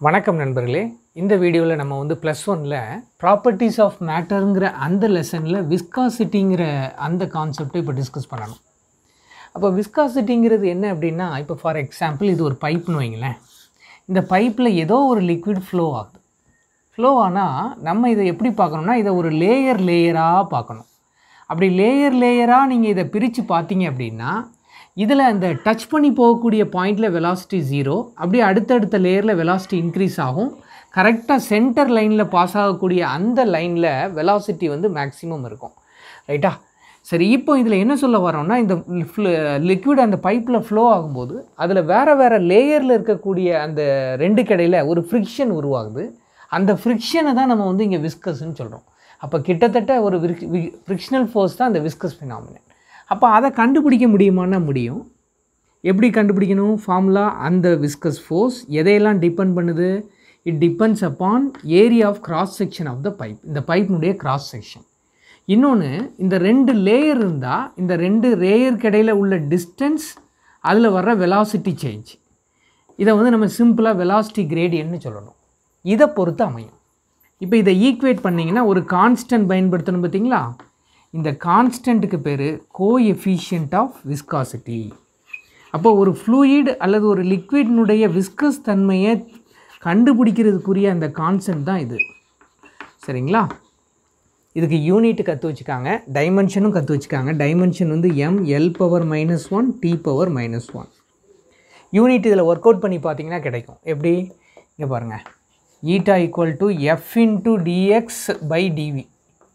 வணக்கம் நண்பர்களே இந்த வீடியோவில் நம்ம வந்து ப்ளஸ் ஒனில் ப்ராப்பர்ட்டிஸ் ஆஃப் மேட்டருங்கிற அந்த லெசனில் விஸ்காசிட்டிங்கிற அந்த கான்செப்டை இப்போ டிஸ்கஸ் பண்ணணும் அப்போ விஸ்காசிட்டிங்கிறது என்ன அப்படின்னா இப்போ ஃபார் எக்ஸாம்பிள் இது ஒரு பைப்னு வைங்களேன் இந்த பைப்பில் ஏதோ ஒரு லிக்விட் ஃப்ளோ ஆகுது ஃப்ளோ ஆனால் நம்ம இதை எப்படி பார்க்கணும்னா இதை ஒரு லேயர் லேயராக பார்க்கணும் அப்படி லேயர் லேயராக நீங்கள் இதை பிரித்து பார்த்தீங்க அப்படின்னா இதில் அந்த டச் பண்ணி போகக்கூடிய பாயிண்டில் வெலாசிட்டி ஜீரோ அப்படியே அடுத்தடுத்த லேயரில் வெலாசிட்டி இன்க்ரீஸ் ஆகும் கரெக்டாக சென்டர் லைனில் பாஸ் ஆகக்கூடிய அந்த லைனில் வெலாசிட்டி வந்து மேக்ஸிமம் இருக்கும் ரைட்டா சரி இப்போ இதில் என்ன சொல்ல வரோம்னா இந்த லிக்விட் அந்த பைப்பில் ஃப்ளோ ஆகும்போது அதில் வேறு வேறு லேயரில் இருக்கக்கூடிய அந்த ரெண்டு கடையில் ஒரு ஃப்ரிக்ஷன் உருவாகுது அந்த ஃப்ரிக்ஷனை தான் நம்ம வந்து இங்கே விஸ்கஸ்ன்னு சொல்கிறோம் அப்போ கிட்டத்தட்ட ஒரு ஃப்ரிக்ஷனல் ஃபோர்ஸ் தான் அந்த விஸ்கஸ் ஃபினாமினன் அப்போ அதை கண்டுபிடிக்க முடியுமான்னா முடியும் எப்படி கண்டுபிடிக்கணும் ஃபார்முலா அந்த விஸ்கஸ் ஃபோர்ஸ் எதையெல்லாம் டிபெண்ட் பண்ணுது it depends upon area of cross section of the pipe இந்த பைப்பினுடைய கிராஸ் செக்ஷன் இன்னொன்று இந்த ரெண்டு லேயர் இருந்தால் இந்த ரெண்டு லேயருக்கு இடையில் உள்ள டிஸ்டன்ஸ் அதில் வர்ற வெலாசிட்டி சேஞ்ச் இதை வந்து நம்ம சிம்பிளாக வெலாசிட்டி கிரேடியன்னு சொல்லணும் இதை பொறுத்து அமையும் இப்போ இதை ஈக்குவேட் பண்ணிங்கன்னா ஒரு கான்ஸ்டன்ட் பயன்படுத்தணும் பார்த்தீங்களா இந்த கான்ஸ்டன்ட்டுக்கு பேர் கோ எஃபிஷியன்ட் ஆஃப் விஸ்காசிட்டி அப்போ ஒரு ஃப்ளூயிட் அல்லது ஒரு லிக்விட்னுடைய விஸ்கஸ் தன்மையை கண்டுபிடிக்கிறதுக்குரிய அந்த கான்செப்ட் தான் இது சரிங்களா இதுக்கு யூனிட் கற்று வச்சுக்காங்க டைமென்ஷனும் கற்று வச்சுக்காங்க டைமென்ஷன் வந்து M L power minus one T power minus one unit இதில் ஒர்க் அவுட் பண்ணி பார்த்தீங்கன்னா கிடைக்கும் எப்படி இங்கே பாருங்கள் eta equal to F into DX by DV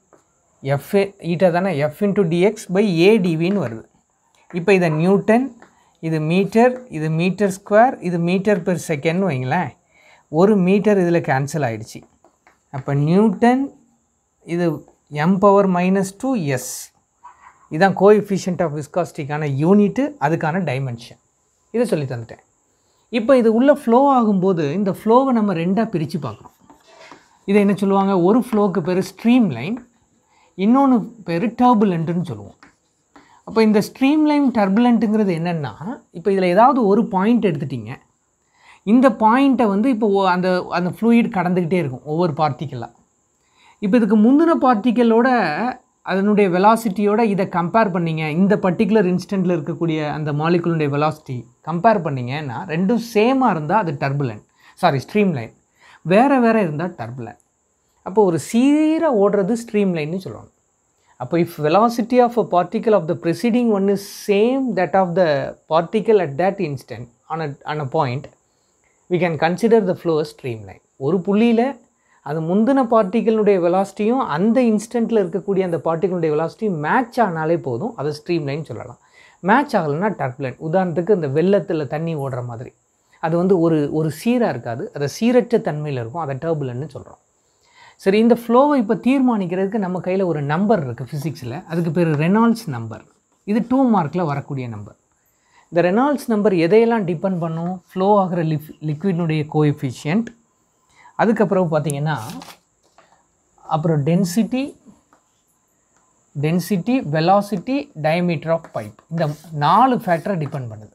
F eta தானே எஃப் இன்ட்டு டிஎக்ஸ் பை ஏடிவின்னு வருது இப்போ இதை நியூட்டன் இது மீட்டர் இது மீட்டர் ஸ்கொயர் இது மீட்டர் பெர் செகண்ட்னு வைங்களேன் ஒரு மீட்டர் இதில் கேன்சல் ஆகிடுச்சு அப்போ நியூட்டன் இது M power minus two S இதுதான் கோஎஃபிஷியன்ட் ஆஃப் விஸ்காஸ்டிக்கான யூனிட்டு அதுக்கான டைமென்ஷன் இதை சொல்லி தந்துட்டேன் இப்போ இது உள்ளே ஃப்ளோ ஆகும்போது இந்த ஃப்ளோவை நம்ம ரெண்டாக பிரித்து பார்க்குறோம் இதை என்ன சொல்லுவாங்க ஒரு ஃப்ளோக்கு பேர் ஸ்ட்ரீம் லைன் இன்னொன்று பேர் டர்புலண்ட்டுன்னு சொல்லுவோம் அப்போ இந்த ஸ்ட்ரீம் லைன் டர்புலண்ட்டுங்கிறது என்னென்னா இப்போ இதில் ஏதாவது ஒரு பாயிண்ட் எடுத்துட்டிங்க இந்த பாயிண்ட்டை வந்து இப்போ அந்த அந்த ஃப்ளூயிட் கடந்துக்கிட்டே இருக்கும் ஒவ்வொரு பார்ட்டிக்கலாக இப்போ இதுக்கு முந்தின பார்ட்டிக்கலோட அதனுடைய வெலாசிட்டியோட இதை கம்பேர் பண்ணிங்க இந்த பர்டிகுலர் இன்ஸ்டண்ட்டில் இருக்கக்கூடிய அந்த மாலிகுலுடைய வெலாசிட்டி கம்பேர் பண்ணிங்கன்னா ரெண்டும் சேமாக இருந்தால் அது டர்புலன் சாரி ஸ்ட்ரீம் லைன் வேறு வேறு இருந்தால் டர்புலன் அப்போ ஒரு சீராக ஓடுறது ஸ்ட்ரீம் லைன்னு சொல்லணும் அப்போ if velocity of a particle of the preceding one is same that of the particle at that instant on a on a point we can consider the flow stream line ஒரு புள்ளியில் அது முந்தின பார்ட்டிகளுடைய வெலாசிட்டியும் அந்த இன்ஸ்டண்ட்டில் இருக்கக்கூடிய அந்த பார்ட்டிகளுடைய வெலாசிட்டியும் மேட்ச் ஆனாலே போதும் அதை ஸ்ட்ரீம் லைன் சொல்லலாம் மேட்ச் ஆகலைன்னா டர்புலன் உதாரணத்துக்கு இந்த வெள்ளத்தில் தண்ணி ஓடுற மாதிரி அது வந்து ஒரு ஒரு சீராக இருக்காது அதை சீரற்ற தன்மையில் இருக்கும் அதை டர்புலன்னு சொல்கிறோம் சரி இந்த ஃப்ளோவை இப்போ தீர்மானிக்கிறதுக்கு நம்ம கையில் ஒரு நம்பர் இருக்குது ஃபிசிக்ஸில் அதுக்கு பேர் ரெனால்ட்ஸ் நம்பர் இது டூ மார்க்கில் வரக்கூடிய நம்பர் இந்த ரெனால்ட்ஸ் நம்பர் எதையெல்லாம் டிபெண்ட் பண்ணும் ஃப்ளோ ஆகிற லிக் லிக்விட்னுடைய கோஎஃபிஷியன்ட் அதுக்கப்புறம் பார்த்தீங்கன்னா அப்புறம் density density velocity diameter of pipe இந்த நாலு ஃபேக்டரை டிபெண்ட் பண்ணுது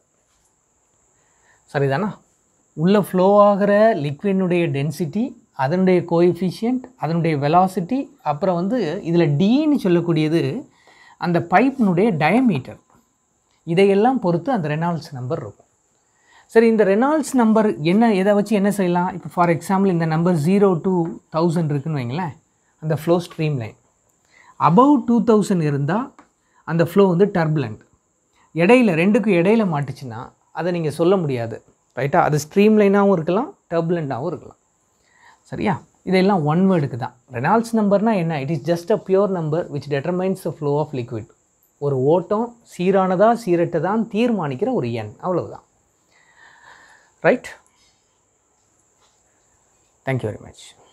சரிதானா உள்ளே ஃப்ளோ ஆகிற லிக்வினுடைய டென்சிட்டி அதனுடைய கோஎஃபிஷியன்ட் அதனுடைய வெலாசிட்டி அப்புறம் வந்து இதில் டின்னு சொல்லக்கூடியது அந்த பைப்பினுடைய டயமீட்டர் இதையெல்லாம் பொறுத்து அந்த ரெனால்ட்ஸ் நம்பர் இருக்கும் சரி இந்த ரெனால்ட்ஸ் நம்பர் என்ன எதை வச்சு என்ன செய்யலாம் இப்போ ஃபார் எக்ஸாம்பிள் இந்த நம்பர் ஜீரோ டூ தௌசண்ட் இருக்குன்னு வைங்களேன் அந்த flow stream line above two thousand இருந்தால் அந்த ஃப்ளோ வந்து டர்புலண்ட் இடையில ரெண்டுக்கும் இடையில மாட்டுச்சுன்னா அதை நீங்கள் சொல்ல முடியாது ரைட்டா அது ஸ்ட்ரீம் லைனாகவும் இருக்கலாம் டர்புலண்ட்டாகவும் இருக்கலாம் சரியா இதெல்லாம் ஒன் வேர்டுக்கு தான் ரெனால்ட்ஸ் நம்பர்னால் என்ன it is just a pure number which determines the flow of liquid ஒரு ஓட்டம் சீரானதா சீரட்டதான் தீர்மானிக்கிற ஒரு எண் அவ்வளவுதான் ரைட் தேங்க்யூ வெரி மச்